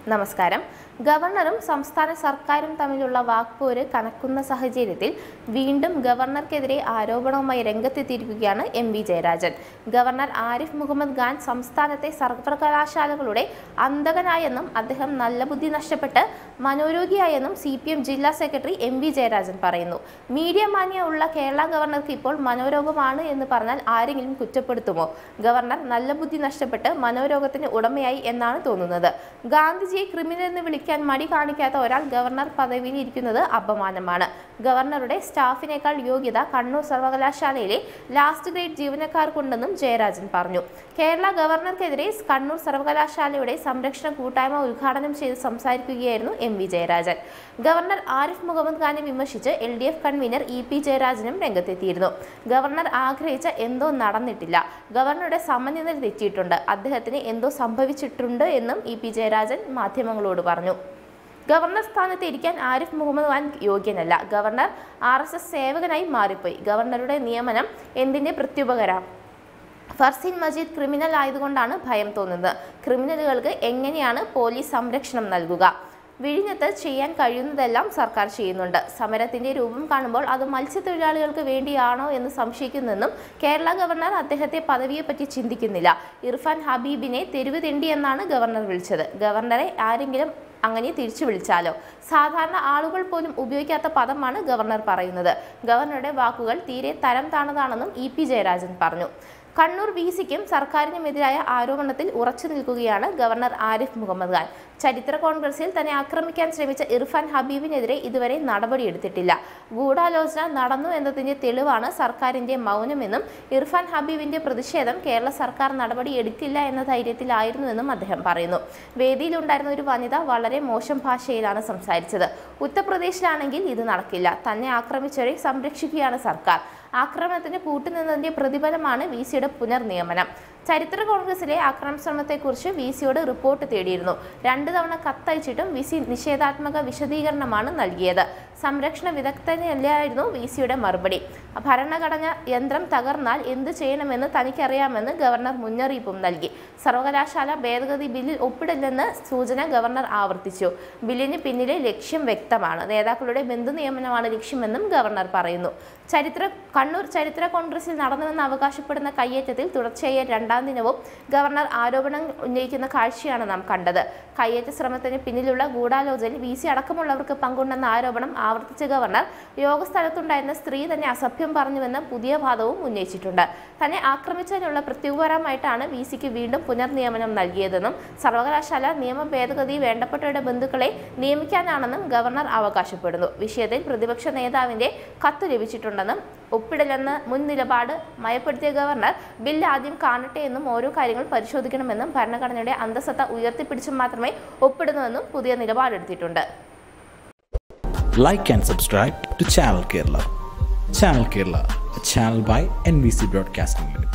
നമസ്കാരം ഗവർണറും സംസ്ഥാന സർക്കാരും തമ്മിലുള്ള വാക്പോര് കനക്കുന്ന സാഹചര്യത്തിൽ വീണ്ടും ഗവർണർക്കെതിരെ ആരോപണവുമായി രംഗത്തെത്തിയിരിക്കുകയാണ് M V Jayarajan governor Arif Muhammad Khan സംസ്ഥാനത്തെ സർവകലാശാലകളുടെ അന്തകനായെന്നും അദ്ദേഹം നല്ല ബുദ്ധി നഷ്ടപ്പെട്ട് മനോരോഗിയായെന്നും സി പി എം ജില്ലാ സെക്രട്ടറി എം വി ജയരാജൻ പറയുന്നു മീഡിയ മാന്യ ഉള്ള കേരള ഗവർണർക്ക് ഇപ്പോൾ മനോരോഗമാണ് എന്ന് പറഞ്ഞാൽ ആരെങ്കിലും കുറ്റപ്പെടുത്തുമോ ഗവർണർ നല്ല ബുദ്ധി നഷ്ടപ്പെട്ട് മനോരോഗത്തിന് ഉടമയായി എന്നാണ് തോന്നുന്നത് ഗാന്ധിജിയെ ക്രിമിനൽ എന്ന് വിളിക്കാൻ മടി കാണിക്കാത്ത ഒരാൾ ഗവർണർ പദവിയിൽ ഇരിക്കുന്നത് അപമാനമാണ് ഗവർണറുടെ സ്റ്റാഫിനേക്കാൾ യോഗ്യത കണ്ണൂർ സർവകലാശാലയിലെ ലാസ്റ്റ് ഗ്രേഡ് ജീവനക്കാർക്കുണ്ടെന്നും ജയരാജൻ പറഞ്ഞു കേരള ഗവർണർക്കെതിരെ കണ്ണൂർ സർവകലാശാലയുടെ സംരക്ഷണ കൂട്ടായ്മ ഉദ്ഘാടനം ചെയ്ത് സംസാരിക്കുകയായിരുന്നു M V Jayarajan governor Arif Muhammad ഖാനെ വിമർശിച്ച് L D F convener E P ജയരാജനും രംഗത്തെത്തിയിരുന്നു ഗവർണർ ആഗ്രഹിച്ച എന്തോ നടന്നിട്ടില്ല ഗവർണറുടെ സമനില തെറ്റിയിട്ടുണ്ട് അദ്ദേഹത്തിന് എന്തോ സംഭവിച്ചിട്ടുണ്ട് എന്നും ഇ പി ജയരാജൻ മാധ്യമങ്ങളോട് പറഞ്ഞു ഗവർണർ സ്ഥാനത്ത് ഇരിക്കാൻ ആരിഫ് മുഹമ്മദ് ഖാൻ യോഗ്യനല്ല ഗവർണർ ആർ എസ് എസ് സേവകനായി മാറിപ്പോയി ഗവർണറുടെ നിയമനം എന്തിന്റെ പ്രത്യുപകരം ഫർസിൻ മജീദ് ക്രിമിനൽ ആയതുകൊണ്ടാണ് ഭയം തോന്നുന്നത് ക്രിമിനലുകൾക്ക് എങ്ങനെയാണ് പോലീസ് സംരക്ഷണം നൽകുക വിഴിഞ്ഞത്ത് ചെയ്യാൻ കഴിയുന്നതെല്ലാം സർക്കാർ ചെയ്യുന്നുണ്ട് സമരത്തിന്റെ രൂപം കാണുമ്പോൾ അത് മത്സ്യത്തൊഴിലാളികൾക്ക് വേണ്ടിയാണോ എന്ന് സംശയിക്കുന്നെന്നും കേരള ഗവർണർ അദ്ദേഹത്തെ പദവിയെപ്പറ്റി ചിന്തിക്കുന്നില്ല ഇർഫാൻ ഹബീബിനെ തെരുവ് തെണ്ടി എന്നാണ് ഗവർണർ വിളിച്ചത് ഗവർണറെ ആരെങ്കിലും അങ്ങനെ തിരിച്ചു വിളിച്ചാലോ സാധാരണ ആളുകൾ പോലും ഉപയോഗിക്കാത്ത പദമാണ് ഗവർണർ പറയുന്നത് ഗവർണറുടെ വാക്കുകൾ തീരെ തരം താണതാണെന്നും ഇ പി ജയരാജൻ പറഞ്ഞു കണ്ണൂർ വി സിക്കും സർക്കാരിനുമെതിരായ ആരോപണത്തിൽ ഉറച്ചു നിൽക്കുകയാണ് ഗവർണർ ആരിഫ് മുഹമ്മദ് ഖാൻ ചരിത്ര കോൺഗ്രസിൽ തന്നെ ആക്രമിക്കാൻ ശ്രമിച്ച ഇർഫാൻ ഹബീബിനെതിരെ ഇതുവരെ നടപടിയെടുത്തിട്ടില്ല ഗൂഢാലോചന നടന്നു എന്നതിന്റെ തെളിവാണ് സർക്കാരിന്റെ മൗനമെന്നും ഇർഫാൻ ഹബീബിന്റെ പ്രതിഷേധം കേരള സർക്കാർ നടപടി എടുക്കില്ല എന്ന ധൈര്യത്തിലായിരുന്നുവെന്നും അദ്ദേഹം പറയുന്നു വേദിയിലുണ്ടായിരുന്ന ഒരു വനിത വളരെ മോശം ഭാഷയിലാണ് സംസാരിച്ചത് ഉത്തർപ്രദേശിലാണെങ്കിൽ ഇത് നടക്കില്ല തന്നെ ആക്രമിച്ചവരെ സംരക്ഷിക്കുകയാണ് സർക്കാർ ആക്രമണത്തിന് കൂട്ടുനിന്നതിന്റെ പ്രതിഫലമാണ് വി സിയുടെ പുനർനിയമനം ചരിത്ര കോൺഗ്രസിലെ ആക്രമണ ശ്രമത്തെക്കുറിച്ച് വി സിയോട് റിപ്പോർട്ട് തേടിയിരുന്നു രണ്ടു തവണ കത്തയച്ചിട്ടും വി സി നിഷേധാത്മക വിശദീകരണമാണ് നൽകിയത് സംരക്ഷണ വിദഗ്ധനല്ലായിരുന്നു വി സിയുടെ മറുപടി ഭരണഘടന യന്ത്രം തകർന്നാൽ എന്ത് ചെയ്യണമെന്ന് തനിക്കറിയാമെന്ന് ഗവർണർ മുന്നറിയിപ്പും നൽകി സർവകലാശാല ഭേദഗതി ബില്ലിൽ ഒപ്പിടില്ലെന്ന് സൂചന ഗവർണർ ആവർത്തിച്ചു ബില്ലിന് പിന്നിലെ ലക്ഷ്യം വ്യക്തമാണ് നേതാക്കളുടെ ബന്ധു നിയമനമാണ് ലക്ഷ്യമെന്നും ഗവർണർ പറയുന്നു ചരിത്ര കണ്ണൂർ ചരിത്ര കോൺഗ്രസിൽ നടന്നുവെന്ന് അവകാശപ്പെടുന്ന കയ്യേറ്റത്തിൽ തുടർച്ചയായ രണ്ടാം ദിനവും ഗവർണർ ആരോപണം ഉന്നയിക്കുന്ന കാഴ്ചയാണ് നാം കണ്ടത് കയ്യേറ്റ ശ്രമത്തിന് പിന്നിലുള്ള ഗൂഢാലോചനയിൽ വി സി അടക്കമുള്ളവർക്ക് പങ്കുണ്ടെന്ന ആരോപണം ആവർത്തിച്ച ഗവർണർ യോഗസ്ഥലത്തുണ്ടായിരുന്ന സ്ത്രീ തന്നെ അസഭ്യം പറഞ്ഞുവെന്ന പുതിയ വാദവും ഉന്നയിച്ചിട്ടുണ്ട് തന്നെ ആക്രമിച്ചതിനുള്ള പ്രത്യുപകാരമായിട്ടാണ് വി സിക്ക് വീണ്ടും പുനർനിയമനം നൽകിയതെന്നും സർവകലാശാല നിയമ ഭേദഗതി വേണ്ടപ്പെട്ടവരുടെ ബന്ധുക്കളെ നിയമിക്കാനാണെന്നും ഗവർണർ അവകാശപ്പെടുന്നു വിഷയത്തിൽ പ്രതിപക്ഷ നേതാവിന്റെ കത്ത് ലഭിച്ചിട്ടുണ്ടെന്നും ഒപ്പിടലെന്ന് മുൻ നിലപാട് മയപ്പെടുത്തിയ ഗവർണർ ബില്ല് ആദ്യം കാണട്ടെ എന്നും ഓരോ കാര്യങ്ങൾ പരിശോധിക്കണമെന്നും ഭരണഘടനയുടെ അന്തസത്ത ഉയർത്തിപ്പിടിച്ചും മാത്രമേ ഒപ്പിടുന്നുവെന്നും പുതിയ നിലപാടെടുത്തിട്ടുണ്ട് like and subscribe to Channel Kerala. Channel Kerala, a channel by NBC Broadcasting Limited.